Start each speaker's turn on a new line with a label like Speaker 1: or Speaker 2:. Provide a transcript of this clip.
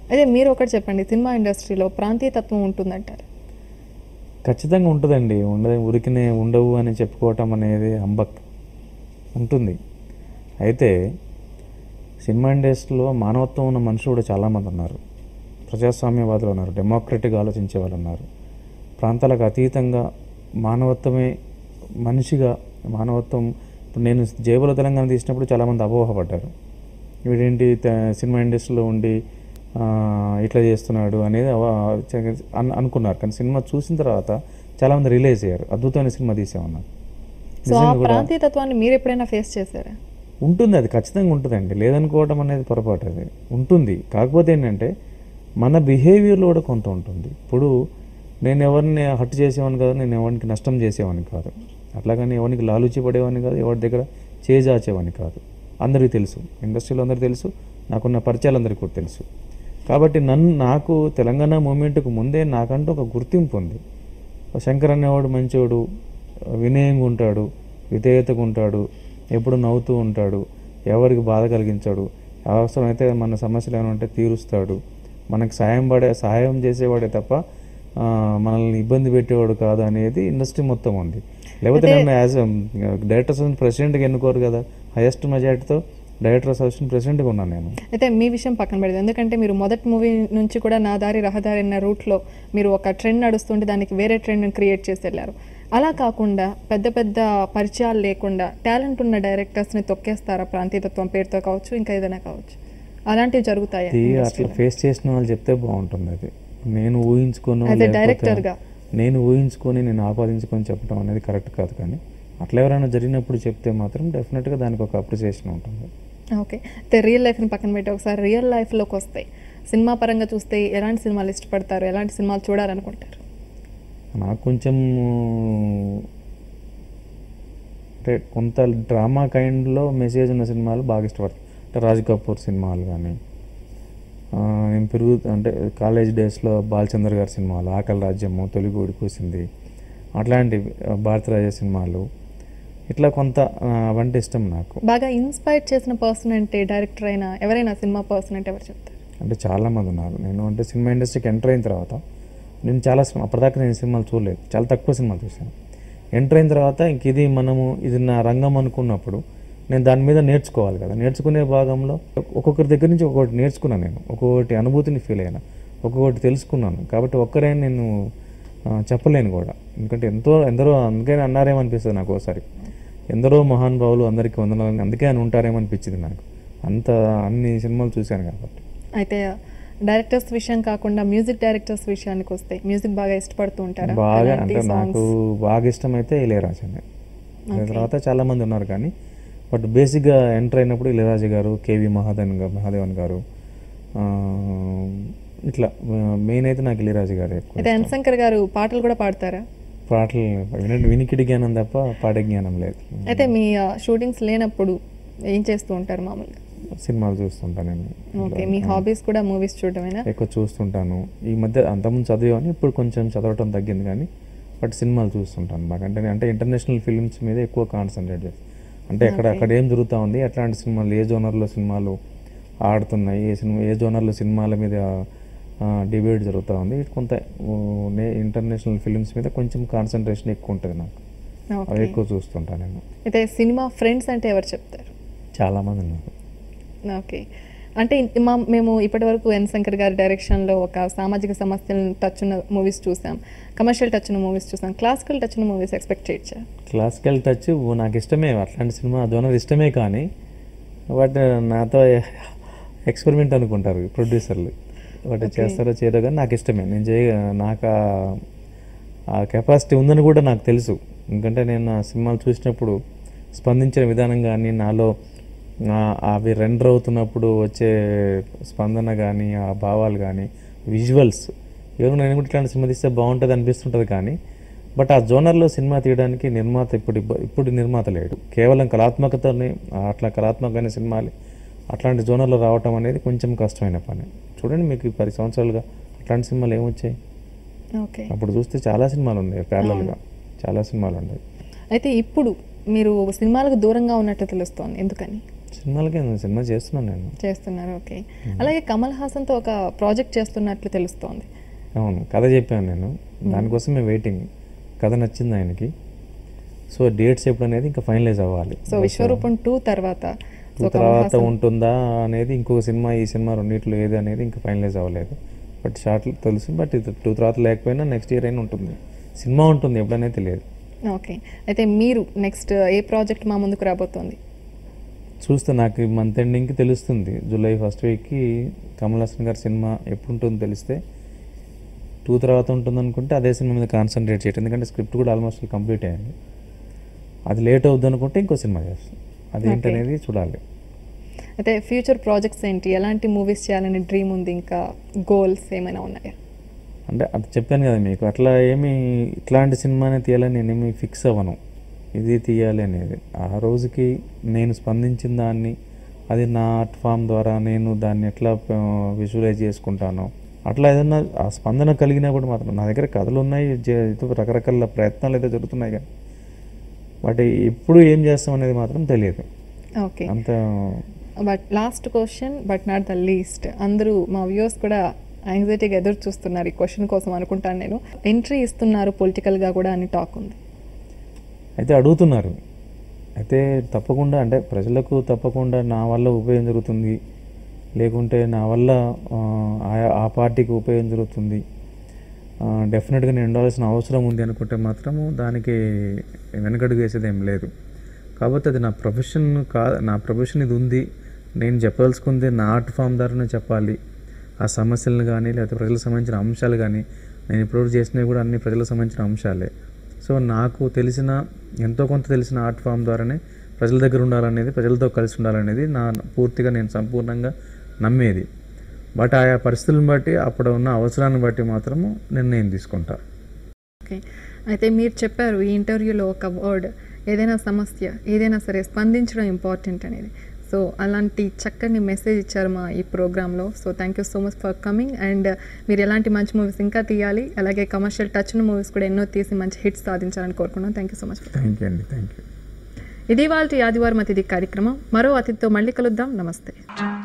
Speaker 1: అదే మీరు ఒకటి చెప్పండి సినిమా ఇండస్ట్రీలో ప్రాంతీయ తత్వం ఉంటుందంటారు
Speaker 2: ఖచ్చితంగా ఉంటుందండి ఉండదు ఉరికినే ఉండవు అని చెప్పుకోవటం అనేది అంబక్ ఉంటుంది అయితే సినిమా ఇండస్ట్రీలో మానవత్వం ఉన్న మనుషులు కూడా చాలామంది ఉన్నారు ప్రజాస్వామ్యవాదులు ఉన్నారు డెమోక్రటిక్ ఆలోచించే వాళ్ళు ఉన్నారు ప్రాంతాలకు అతీతంగా మానవత్వమే మనిషిగా మానవత్వం ఇప్పుడు నేను జేబులో తెలంగాణ తీసినప్పుడు చాలామంది అపోహపడ్డారు వీడేంటి త- సినిమా ఇండస్ట్రీలో ఉండి ఆ, ఇట్లా చేస్తున్నాడు అనేది అవ- చ- అన్- అనుకున్నారు కానీ సినిమా చూసిన తర్వాత చాలామంది రిలీజ్ అయ్యారు అద్భుతమైన సినిమా తీసామన్నారు
Speaker 1: సో ఆ ప్రాంతీయ తత్వాన్ని మీరు ఎప్పుడైనా ఫేస్ చేశారా
Speaker 2: ఉంటుంది అది ఖచ్చితంగా ఉంటుందండి లేదనుకోవడం అనేది పొరపాటు అది ఉంటుంది కాకపోతే ఏంటంటే మన బిహేవియర్లో కూడా కొంత ఉంటుంది ఇప్పుడు నేను ఎవరిని హట్ చేసేవాడిని కాదు నేను ఎవరికి నష్టం చేసేవాడిని కాదు అట్లాగని ఎవరికి లాలూచి పడేవాడిని కాదు ఎవరి దగ్గర చేజాచేవాడిని కాదు అందరికీ తెలుసు ఇండస్ట్రీలో అందరికీ తెలుసు నాకున్న పరిచయాలు అందరికీ కూడా తెలుసు కాబట్టి నన్ను నాకు తెలంగాణ మూమెంట్కు ముందే నాకంటూ ఒక గుర్తింపు ఉంది శంకర్ అనేవాడు మంచోడు వినయంగా ఉంటాడు విధేయతగా ఉంటాడు ఎప్పుడు నవ్వుతూ ఉంటాడు ఎవరికి బాధ కలిగించాడు అవసరమైతే మన సమస్యలు ఏమైనా ఉంటే తీరుస్తాడు మనకి సాయం పడే సహాయం చేసేవాడే తప్ప ఆ, మనల్ని ఇబ్బంది పెట్టేవాడు కాదు అనేది ఇండస్ట్రీ మొత్తం ఉంది లేకపోతే నన్ను యాజ్ డైరెక్టర్ అసోసియేషన్ ప్రెసిడెంట్గా ఎన్నుకోరు కదా హైయెస్ట్ మెజార్టీతో డైరెక్టర్ అసోసియేషన్ ప్రెసిడెంట్గా ఉన్నాను నేను
Speaker 1: అయితే మీ విషయం పక్కన పెడదు ఎందుకంటే మీరు మొదటి మూవీ నుంచి కూడా నా దారి రహదారి అన్న రూట్లో మీరు ఒక ట్రెండ్ నడుస్తుంటే దానికి వేరే ట్రెండ్ క్రియేట్ చేసి వెళ్ళారు అలా కాకుండా పెద్ద పెద్ద పరిచయాలు లేకుండా టాలెంట్ ఉన్న డైరెక్టర్స్ని తొక్కేస్తారా ప్రాంతీయతత్వం పేరుతో కావచ్చు ఇంకా ఏదైనా కావచ్చు అలాంటివి జరుగుతాయి
Speaker 2: అది అట్లా ఫేస్ చేసిన వాళ్ళు చెప్తే బాగుంటుంది అది నేను ఊహించుకోను
Speaker 1: As a
Speaker 2: లేకపోతే
Speaker 1: director గా.
Speaker 2: నేను ఊహించుకొని నేను ఆపాదించుకొని చెప్పడం అనేది కరెక్ట్ కాదు కానీ అట్లా ఎవరైనా జరిగినప్పుడు చెప్తే మాత్రం డెఫినెట్గా దానికి ఒక అప్రిసియేషన్ ఉంటుంది
Speaker 1: ఓకే అయితే రియల్ లైఫ్ని పక్కన పెట్టి ఒకసారి రియల్ లైఫ్లోకి వస్తాయి సినిమా పరంగా చూస్తే ఎలాంటి సినిమాలు ఇష్టపడతారు ఎలాంటి సినిమాలు చూడాలనుకుంటారు
Speaker 2: నాకు కొంచెం అంటే కొంత డ్రామా కైండ్లో మెసేజ్ ఉన్న సినిమాలు బాగా ఇష్టపడతాను అంటే రాజ్ కపూర్ సినిమాలు కానీ ఆ, నేను పెరుగు అంటే కాలేజ్ డేస్లో బాలచంద్ర గారి సినిమాలు ఆకలి రాజ్యము తొలిగూడి కూసింది అట్లాంటి ఆ, భారతరాజ సినిమాలు ఇట్లా కొంత ఆ, అవంటే ఇష్టం నాకు
Speaker 1: బాగా ఇన్స్పైర్ చేసిన పర్సన్ అంటే డైరెక్టర్ అయినా ఎవరైనా సినిమా పర్సన్ అంటే ఎవరు చెప్తారు
Speaker 2: అంటే చాలామంది ఉన్నారు నేను అంటే సినిమా ఇండస్ట్రీకి ఎంటర్ అయిన తర్వాత నేను చాలా సినిమా అప్పటిదాకా నేను సినిమాలు చూడలేదు చాలా తక్కువ సినిమాలు చూశాను ఎంటర్ అయిన తర్వాత ఇంక ఇది మనము ఇది నా రంగం అనుకున్నప్పుడు నేను దాని మీద నేర్చుకోవాలి కదా నేర్చుకునే భాగంలో ఒక్కొక్కరి దగ్గర నుంచి ఒక్కొక్కటి నేర్చుకున్నాను నేను ఒక్కొక్కటి అనుభూతిని ఫీల్ అయినా ఒక్కొక్కటి తెలుసుకున్నాను కాబట్టి ఒక్కరే నేను ఆ, చెప్పలేను కూడా ఎందుకంటే ఎంతో ఎందరో అందుకని అన్నారేమో అనిపిస్తుంది నాకు ఒకసారి ఎందరో మహానుభావులు అందరికీ వందనాలని అందుకే అని ఉంటారేమో అనిపించింది నాకు అంత అన్ని సినిమాలు చూశాను కాబట్టి
Speaker 1: అయితే డైరెక్టర్స్ విషయం కాకుండా మ్యూజిక్ డైరెక్టర్స్ విషయానికి వస్తే మ్యూజిక్ బాగా ఇష్టపడుతూ ఉంటారా
Speaker 2: బాగా
Speaker 1: ఎలాంటి
Speaker 2: అంటే నాకు
Speaker 1: songs?
Speaker 2: బాగా ఇష్టమైతే ఇళయరాజా దాని తర్వాత చాలా మంది ఉన్నారు కానీ బట్ బేసిక్గా ఎంటర్ అయినప్పుడు ఇళయరాజా గారు కేవి మహాదేవన్ గారు మహాదేవన్ గారు ఆ, ఇట్లా మెయిన్ అయితే నాకు ఇళయరాజా గారు ఎక్కువ
Speaker 1: అయితే ఎన్ శంకర్ గారు పాటలు కూడా పాడతారా
Speaker 2: పాటలు విన వినికిడి జ్ఞానం తప్ప పాడే జ్ఞానం లేదు
Speaker 1: అయితే మీ షూటింగ్స్ లేనప్పుడు ఏం చేస్తూ ఉంటారు మామూలుగా
Speaker 2: సినిమాలు చూస్తుంటాను నేను
Speaker 1: ఓకే మీ హాబీస్ కూడా మూవీస్ చూడటమేనా
Speaker 2: ఎక్కువ చూస్తుంటాను ఈ మధ్య అంతకుముందు చదివాను ఇప్పుడు కొంచెం చదవటం తగ్గింది కానీ బట్ సినిమాలు చూస్తుంటాను బాగా అంటే అంటే ఇంటర్నేషనల్ ఫిలిమ్స్ మీద ఎక్కువ కాన్సన్ట్రేట్ చేస్తాను అంటే అక్కడ అక్కడ ఏం జరుగుతూ ఉంది ఎట్లాంటి సినిమాలు ఏ జోనర్లో సినిమాలు ఆడుతున్నాయి ఏ సినిమా ఏ జోనర్లో సినిమాల మీద డిబేట్ జరుగుతూ ఉంది ఇటు కొంత ఊ, నే- ఇంటర్నేషనల్ ఫిలిమ్స్ మీద కొంచెం కాన్సన్ట్రేషన్ ఎక్కువ ఉంటుంది నాకు అవి
Speaker 1: ఓకే
Speaker 2: ఎక్కువ చూస్తుంటాను నేను
Speaker 1: అయితే సినిమా ఫ్రెండ్స్ అంటే ఎవరు చెప్తారు
Speaker 2: చాలామంది ఉన్నారు
Speaker 1: ఓకే అంటే ఇన్- మా మేము ఇప్పటివరకు ఎన్ శంకర్ గారి డైరెక్షన్లో ఒక సామాజిక సమస్యలను టచ్ ఉన్న మూవీస్ చూసాం కమర్షియల్ టచ్ ఉన్న మూవీస్ చూసాం క్లాసికల్ టచ్ ఉన్న మూవీస్ ఎక్స్పెక్ట్ చేయొచ్చా
Speaker 2: క్లాసికల్ టచ్ నాకు ఇష్టమే అట్లాంటి సినిమా జోనర్ ఇష్టమే కానీ బట్ నాతో ఎక్స్పెరిమెంట్ అనుకుంటారు ప్రొడ్యూసర్లు బట్ చేస్తారో చేయరో కానీ నాకు ఇష్టమే నేను చేయ నాకు ఆ- ఆ కెపాసిటీ ఉందని కూడా నాకు తెలుసు ఎందుకంటే నేను ఆ సినిమాలు చూసినప్పుడు స్పందించిన విధానం కానీ నాలో ఆ- అవి రెండర్ అవుతున్నప్పుడు వచ్చే స్పందన కానీ ఆ భావాలు కానీ విజువల్స్ ఎవరు నేను కూడా ఇట్లాంటి సినిమా తీస్తే బాగుంటుంది అనిపిస్తుంటుంది కానీ బట్ ఆ జోనర్లో సినిమా తీయడానికి నిర్మాత ఇప్పుడు ఇబ్బ- ఇప్పుడు నిర్మాత లేడు కేవలం కళాత్మకతని అట్లా కళాత్మకమైన సినిమాలు అట్లాంటి జోనర్లో రావటం అనేది కొంచెం కష్టమైన పని చూడండి మీకు ఈ పది సంవత్సరాలుగా అట్లాంటి సినిమాలు ఏమొచ్చాయి
Speaker 1: ఓకే
Speaker 2: అప్పుడు చూస్తే చాలా సినిమాలు ఉన్నాయి ప్యారలల్గా చాలా సినిమాలు ఉన్నాయి
Speaker 1: అయితే ఇప్పుడు మీరు సినిమాలకు దూరంగా ఉన్నట్టు తెలుస్తోంది ఎందుకని
Speaker 2: సినిమాలకి నేను సినిమా చేస్తున్నాను నేను
Speaker 1: చేస్తున్నారు ఓకే అలాగే కమల్ హాసన్తో ఒక ప్రాజెక్ట్ చేస్తున్నట్లు తెలుస్తోంది
Speaker 2: అవును కథ చెప్పాను నేను దానికోసమే వెయిటింగ్ కథ నచ్చింది ఆయనకి సో డేట్స్ ఎప్పుడు అనేది ఇంకా ఫైనలైజ్ అవ్వాలి
Speaker 1: సో విశ్వరూపం టూ తర్వాత
Speaker 2: టూ తర్వాత ఉంటుందా అనేది ఇంకొక సినిమా ఈ సినిమా రెండిట్లో ఏది అనేది ఇంకా ఫైనలైజ్ అవ్వలేదు బట్ షార్ట్ తెలుసు బట్ ఇది టూ తర్వాత లేకపోయినా నెక్స్ట్ ఇయర్ అయినా ఉంటుంది సినిమా ఉంటుంది ఎప్పుడనేది తెలియదు
Speaker 1: ఓకే అయితే మీరు నెక్స్ట్ ఏ ప్రాజెక్ట్ మా ముందుకు రాబోతోంది
Speaker 2: చూస్తే నాకు మంత్ ఎండింగ్కి తెలుస్తుంది జూలై ఫస్ట్ వీక్కి కమల్ హాసన్ గారి సినిమా ఎప్పుడు ఉంటుందో తెలిస్తే టూ తర్వాత ఉంటుంది అనుకుంటే అదే సినిమా మీద కాన్సన్ట్రేట్ చేయటం ఎందుకంటే స్క్రిప్ట్ కూడా ఆల్మోస్ట్ కంప్లీట్ అయింది అది లేట్ అవుద్ది అనుకుంటే ఇంకో సినిమా చేస్తాం అది ఏంటనేది చూడాలి
Speaker 1: అయితే ఫ్యూచర్ ప్రాజెక్ట్స్ ఏంటి ఎలాంటి మూవీస్ చేయాలని డ్రీమ్ ఉంది ఇంకా గోల్స్ ఏమైనా ఉన్నాయా
Speaker 2: అంటే అది చెప్పాను కదా మీకు అట్లా ఏమి ఇట్లాంటి సినిమానే తీయాలని నేనేమి ఫిక్స్ అవ్వను ఇది తీయాలి అనేది ఆ రోజుకి నేను స్పందించిన దాన్ని అది నా ఆర్ట్ ఫామ్ ద్వారా నేను దాన్ని ఎట్లా విజువలైజ్ చేసుకుంటానో అట్లా ఏదన్నా ఆ స్పందన కలిగినప్పుడు మాత్రం నా దగ్గర కథలు ఉన్నాయి జే- ఏదో రకరకాల ప్రయత్నాలు అయితే జరుగుతున్నాయి కానీ బట్ ఎప్పుడు ఏం చేస్తాం అనేది మాత్రం తెలియదు
Speaker 1: ఓకే
Speaker 2: అంత
Speaker 1: but last question but not the least అందరూ మా వ్యూవర్స్ కూడా యాంగ్జైటీగా ఎదురు చూస్తున్నారు ఈ క్వశ్చన్ కోసం అనుకుంటాను నేను ఎంట్రీ ఇస్తున్నారు పొలిటికల్గా కూడా అని టాక్ ఉంది
Speaker 2: అయితే అడుగుతున్నారు అయితే తప్పకుండా అంటే ప్రజలకు తప్పకుండా నా వల్ల ఉపయోగం జరుగుతుంది లేకుంటే నా వల్ల ఆ, ఆ- ఆ పార్టీకి ఉపయోగం జరుగుతుంది డెఫినెట్గా నేను ఉండాల్సిన అవసరం ఉంది అనుకుంటే మాత్రము దానికి వెనకడుగు వేసేది ఏం లేదు కాబట్టి అది నా ప్రొఫెషన్ కా నా ప్రొఫెషన్ ఇది ఉంది నేను చెప్పదలుచుకుంది నా ఆర్ట్ ఫామ్ ద్వారానే చెప్పాలి ఆ సమస్యలను కానీ లేకపోతే ప్రజలకు సంబంధించిన అంశాలు కానీ నేను ఇప్పుడు చేసినవి కూడా అన్ని ప్రజలకు సంబంధించిన అంశాలే సో నాకు తెలిసిన ఎంతో కొంత తెలిసిన ఆర్ట్ ఫామ్ ద్వారానే ప్రజల దగ్గర ఉండాలనేది ప్రజలతో కలిసి ఉండాలనేది నా పూర్తిగా నేను సంపూర్ణంగా నమ్మేది బట్ ఆయా పరిస్థితులను బట్టి అప్పుడు ఉన్న అవసరాన్ని బట్టి మాత్రము నిర్ణయం తీసుకుంటా
Speaker 1: ఓకే అయితే మీరు చెప్పారు ఈ ఇంటర్వ్యూలో ఒక వర్డ్ ఏదైనా సమస్య ఏదైనా సరే స్పందించడం ఇంపార్టెంట్ అనేది సో అలాంటి చక్కని మెసేజ్ ఇచ్చారు మా ఈ ప్రోగ్రాంలో so thank you so much for coming and మీరు ఎలాంటి మంచి మూవీస్ ఇంకా తీయాలి అలాగే కమర్షియల్ టచ్ ఉన్న మూవీస్ కూడా ఎన్నో తీసి మంచి హిట్స్ సాధించాలని కోరుకున్నాను thank you so much
Speaker 2: thank you అండి థ్యాంక్ యూ
Speaker 1: ఇది వాళ్ళ ఆదివారం అతిథి కార్యక్రమం మరో అతిథితో మళ్ళీ కలుద్దాం నమస్తే